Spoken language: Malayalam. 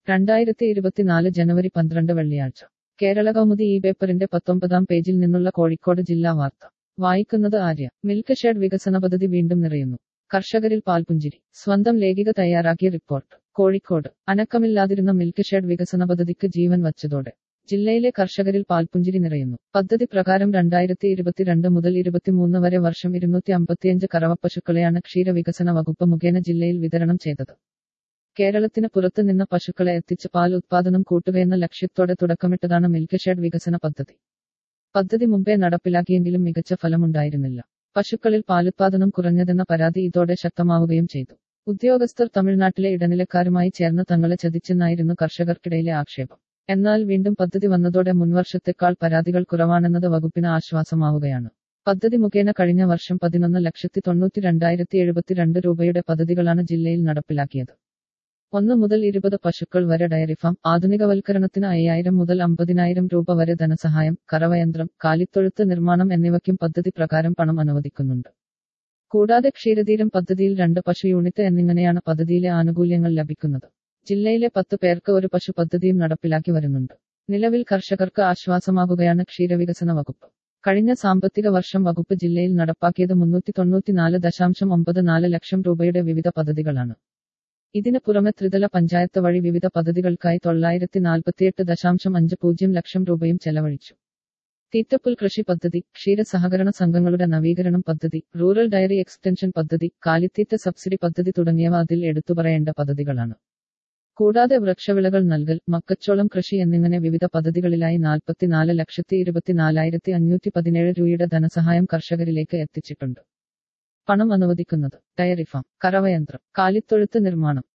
രണ്ടായിരത്തി ഇരുപത്തിനാല് ജനുവരി പന്ത്രണ്ട് വെള്ളിയാഴ്ച കേരള കൗമുദി ഈ പേപ്പറിന്റെ പത്തൊമ്പതാം പേജിൽ നിന്നുള്ള കോഴിക്കോട് ജില്ലാ വാർത്ത വായിക്കുന്നത് ആര്യ മിൽക്ക് ഷെഡ് വികസന പദ്ധതി വീണ്ടും നിറയുന്നു കർഷകരിൽ പാൽപുഞ്ചിരി സ്വന്തം ലേഖിക തയ്യാറാക്കിയ റിപ്പോർട്ട് കോഴിക്കോട് അനക്കമില്ലാതിരുന്ന മിൽക്ക് ഷെഡ് വികസന പദ്ധതിക്ക് ജീവൻ വച്ചതോടെ ജില്ലയിലെ കർഷകരിൽ പാൽപുഞ്ചിരി നിറയുന്നു പദ്ധതി പ്രകാരം രണ്ടായിരത്തി ഇരുപത്തിരണ്ട് മുതൽ ഇരുപത്തിമൂന്ന് വരെ വർഷം ഇരുന്നൂറ്റി അമ്പത്തിയഞ്ച് കറവപ്പശുക്കളെയാണ് ക്ഷീരവികസന വകുപ്പ് മുഖേന ജില്ലയിൽ വിതരണം ചെയ്തത് കേരളത്തിന് പുറത്തു നിന്ന് പശുക്കളെ എത്തിച്ച് പാൽ ഉത്പാദനം കൂട്ടുകയെന്ന ലക്ഷ്യത്തോടെ തുടക്കമിട്ടതാണ് മിൽക്ക് ഷെഡ് വികസന പദ്ധതി പദ്ധതി മുമ്പേ നടപ്പിലാക്കിയെങ്കിലും മികച്ച ഫലമുണ്ടായിരുന്നില്ല പശുക്കളിൽ പാലുത്പാദനം കുറഞ്ഞതെന്ന പരാതി ഇതോടെ ശക്തമാവുകയും ചെയ്തു ഉദ്യോഗസ്ഥർ തമിഴ്നാട്ടിലെ ഇടനിലക്കാരുമായി ചേർന്ന് തങ്ങളെ ചതിച്ചെന്നായിരുന്നു കർഷകർക്കിടയിലെ ആക്ഷേപം എന്നാൽ വീണ്ടും പദ്ധതി വന്നതോടെ മുൻവർഷത്തെക്കാൾ പരാതികൾ കുറവാണെന്നത് വകുപ്പിന് ആശ്വാസമാവുകയാണ് പദ്ധതി മുഖേന കഴിഞ്ഞ വർഷം പതിനൊന്ന് ലക്ഷത്തി തൊണ്ണൂറ്റി രണ്ടായിരത്തി എഴുപത്തിരണ്ട് രൂപയുടെ പദ്ധതികളാണ് ജില്ലയിൽ നടപ്പിലാക്കിയത് ഒന്ന് മുതൽ ഇരുപത് പശുക്കൾ വരെ ഡയറി ഫാം ആധുനികവൽക്കരണത്തിന് അയ്യായിരം മുതൽ അമ്പതിനായിരം രൂപ വരെ ധനസഹായം കറവയന്ത്രം കാലിത്തൊഴുത്ത് നിർമ്മാണം എന്നിവയ്ക്കും പദ്ധതി പ്രകാരം പണം അനുവദിക്കുന്നുണ്ട് കൂടാതെ ക്ഷീരതീരം പദ്ധതിയിൽ രണ്ട് പശു യൂണിറ്റ് എന്നിങ്ങനെയാണ് പദ്ധതിയിലെ ആനുകൂല്യങ്ങൾ ലഭിക്കുന്നത് ജില്ലയിലെ പത്ത് പേർക്ക് ഒരു പശു പദ്ധതിയും നടപ്പിലാക്കി വരുന്നുണ്ട് നിലവിൽ കർഷകർക്ക് ആശ്വാസമാകുകയാണ് ക്ഷീരവികസന വകുപ്പ് കഴിഞ്ഞ സാമ്പത്തിക വർഷം വകുപ്പ് ജില്ലയിൽ നടപ്പാക്കിയത് മുന്നൂറ്റി തൊണ്ണൂറ്റിനാല് ദശാംശം ഒമ്പത് നാല് ലക്ഷം രൂപയുടെ വിവിധ പദ്ധതികളാണ് ഇതിന് പുറമെ ത്രിതല പഞ്ചായത്ത് വഴി വിവിധ പദ്ധതികൾക്കായി തൊള്ളായിരത്തി നാൽപ്പത്തിയെട്ട് ദശാംശം അഞ്ച് പൂജ്യം ലക്ഷം രൂപയും ചെലവഴിച്ചു തീറ്റപ്പുൽ കൃഷി പദ്ധതി ക്ഷീര സഹകരണ സംഘങ്ങളുടെ നവീകരണം പദ്ധതി റൂറൽ ഡയറി എക്സ്റ്റൻഷൻ പദ്ധതി കാലിത്തീറ്റ സബ്സിഡി പദ്ധതി തുടങ്ങിയവ അതിൽ എടുത്തുപറയേണ്ട പദ്ധതികളാണ് കൂടാതെ വൃക്ഷവിളകൾ നൽകൽ മക്കച്ചോളം കൃഷി എന്നിങ്ങനെ വിവിധ പദ്ധതികളിലായി നാൽപ്പത്തിനാല് ലക്ഷത്തി ഇരുപത്തിനാലായിരത്തി അഞ്ഞൂറ്റി പതിനേഴ് രൂപയുടെ ധനസഹായം കർഷകരിലേക്ക് എത്തിച്ചിട്ടുണ്ട് പണം അനുവദിക്കുന്നത് ഡയറി ഫാം കറവയന്ത്രം കാലിത്തൊഴുത്ത് നിർമ്മാണം